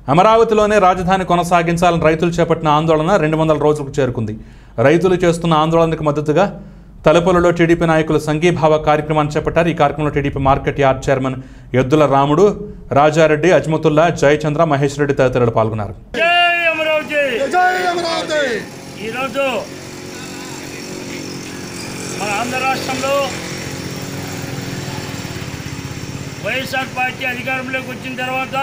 అమరావతిలోనే రాజధాని కొనసాగించాలని రైతులు చేపట్టిన ఆందోళన రెండు వందల రోజులకు చేరుకుంది రైతులు చేస్తున్న ఆందోళనకు మద్దతుగా తలుపులలో టీడీపీ నాయకులు సంఘీభావ కార్యక్రమాన్ని చేపట్టారు ఈ కార్యక్రమంలో టీడీపీ మార్కెట్ యార్డ్ చైర్మన్ ఎద్దుల రాముడు రాజారెడ్డి అజ్మతుల్లా జయచంద్ర మహేష్ రెడ్డి తదితరులు పాల్గొన్నారు జై అమరావతి జై అమరావతి ఈరోజు మన ఆంధ్ర రాష్ట్రంలో వైఎస్ఆర్ పార్టీ అధికారంలోకి వచ్చిన తర్వాత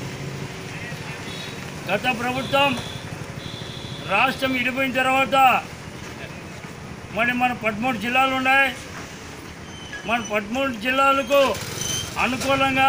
గత ప్రభుత్వం రాష్ట్రం విడిపోయిన తర్వాత మరి మన పదమూడు జిల్లాలు ఉన్నాయి మన పదమూడు జిల్లాలకు అనుకూలంగా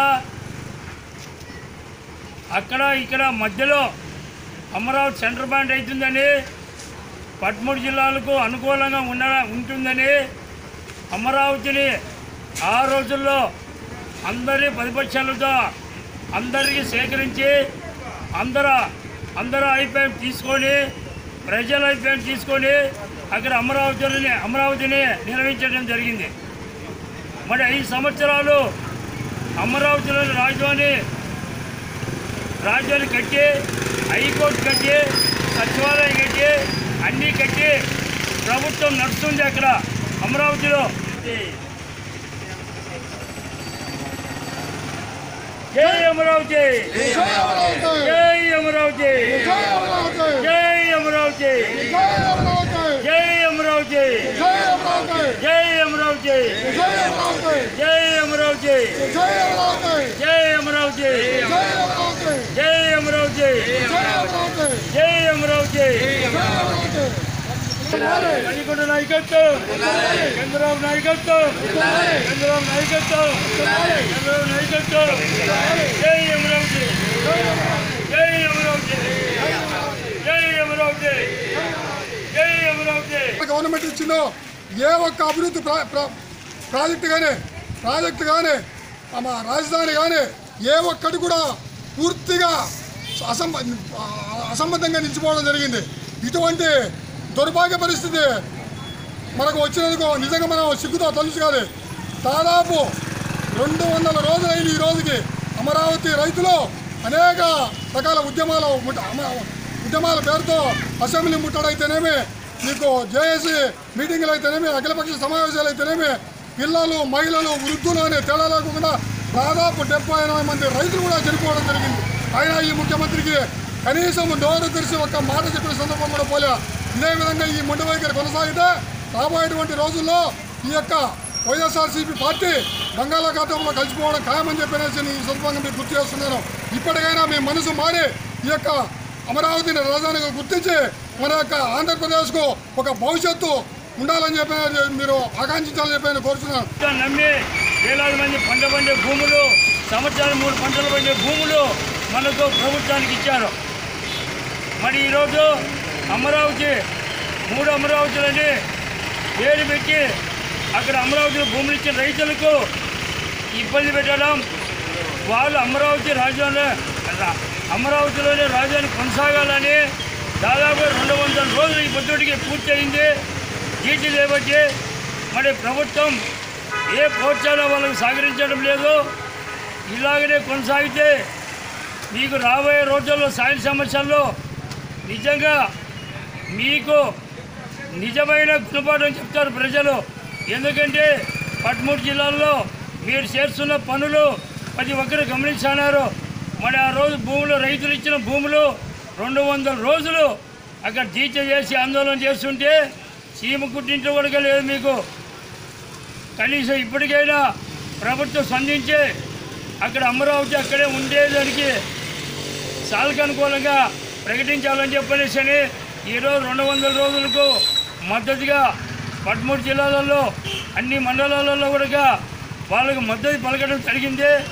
అక్కడ ఇక్కడ మధ్యలో అమరావతి సెంటర్ పాయింట్ అవుతుందని పదమూడు జిల్లాలకు అనుకూలంగా ఉండ ఉంటుందని అమరావతిని ఆ రోజుల్లో అందరి ప్రతిపక్షాలతో అందరికీ సేకరించి అందర అందరూ అభిప్రాయం తీసుకొని ప్రజల అభిప్రాయం తీసుకొని అక్కడ అమరావతిని అమరావతిని నిర్వహించడం జరిగింది మరి ఐదు సంవత్సరాలు అమరావతిలోని రాజధాని రాజధాని కట్టి హైకోర్టు కట్టి సచివాలయం కట్టి అన్నీ కట్టి ప్రభుత్వం నడుస్తుంది అక్కడ అమరావతిలో జై అమరావతి జై అమరావతి జై అమరావతి జై అమరావతి జై అమరావతి జై అమరావతి జై అమరావతి జై అమరావతి జై అమరావతి జై అమరావతి జై అమరావతి జై జై అమరావతి అమరావతి జై జై అమరావతి అమరావతి జై అమరావతి కనికొండ నాయకత్వం చంద్రబాబు నాయకత్వం చంద్రబాబు నాయకత్వం చంద్రబాబు నాయకత్వం జై అమరావతి జై అమరావతి జై అమరావతి జై అమరావతి గవర్నమెంట్ ఇచ్చిందో ఏ ఒక్క అభివృద్ధి ప్రా- ప్రా- ప్రాజెక్టు కానీ ప్రాజెక్టు కానీ మా రాజధాని కానీ ఏ ఒక్కటి కూడా పూర్తిగా అసంబ అసంబద్ధంగా నిలిచిపోవడం జరిగింది ఇటువంటి దౌర్భాగ్య పరిస్థితి మనకు వచ్చినందుకు నిజంగా మనం సిగ్గుతో తలుచుకోవాలి దాదాపు రెండు వందల రోజులైన ఈ రోజుకి అమరావతి రైతులు అనేక రకాల ఉద్యమాలు ముట్ట- అమ- ఉద్యమాల పేరుతో అసెంబ్లీ ముట్టడైతేనేమి మీకు జేఏసీ మీటింగులు అయితేనేమి అఖిలపక్ష సమావేశాలు అయితేనేమి పిల్లలు మహిళలు వృద్ధులు అనే తేడా లేకుండా దాదాపు డెబ్బై ఎనభై మంది రైతులు కూడా చనిపోవడం జరిగింది అయినా ఈ ముఖ్యమంత్రికి కనీసం నోరు తెరిచి ఒక మాట చెప్పిన సందర్భం కూడా పోలే ఇదే విధంగా ఈ మొండి వైఖరి కొనసాగితే రాబోయేటువంటి రోజుల్లో ఈ యొక్క వైఎస్ఆర్సీపీ పార్టీ బంగాళాఖాతంలో కలిసిపోవడం ఖాయమని చెప్పేసి ఈ సందర్భంగా మీకు గుర్తు చేస్తున్నాను ఇప్పటికైనా మీ మనసు మారి ఈ యొక్క అమరావతిని రాజధానిగా గుర్తించి మన యొక్క ఆంధ్రప్రదేశ్కు ఒక భవిష్యత్తు ఉండాలని చెప్పి మీరు ఆకాంక్షించాలని చెప్పి నేను కోరుతున్నాను ఇంకా నమ్మి వేలాది మంది పంట పండే భూములు సంవత్సరాలు మూడు పంటలు పండే భూములు మనకు ప్రభుత్వానికి ఇచ్చారు మరి ఈరోజు అమరావతి మూడు అమరావతులని పేరు పెట్టి అక్కడ అమరావతిలో భూములు ఇచ్చిన రైతులకు ఇబ్బంది పెట్టడం వాళ్ళు అమరావతి రాజధాని రా- అమరావతిలోనే రాజధాని కొనసాగాలని దాదాపు రెండు వందల రోజులు ఈ పొద్దుటికి పూర్తి అయింది జీటీ లేబట్టి మరి ప్రభుత్వం ఏ ప్రోత్సాహం వాళ్ళకు సహకరించడం లేదు ఇలాగనే కొనసాగితే మీకు రాబోయే రోజుల్లో సాయం సమస్యల్లో నిజంగా మీకు నిజమైన గుణపాఠం చెప్తారు ప్రజలు ఎందుకంటే పదమూడు జిల్లాల్లో మీరు చేస్తున్న పనులు ప్రతి ఒక్కరు గమనించున్నారు మరి ఆ రోజు భూములు రైతులు ఇచ్చిన భూములు రెండు వందల రోజులు అక్కడ దీక్ష చేసి ఆందోళన చేస్తుంటే సీమ కుట్టింట్లో కూడా లేదు మీకు కనీసం ఇప్పటికైనా ప్రభుత్వం స్పందించి అక్కడ అమరావతి అక్కడే ఉండేదానికి సాలకు అనుకూలంగా ప్రకటించాలని చెప్పనేసి అని ఈరోజు రెండు వందల రోజులకు మద్దతుగా పదమూడు జిల్లాలలో అన్ని మండలాలలో కూడా వాళ్ళకు మద్దతు పలకడం జరిగింది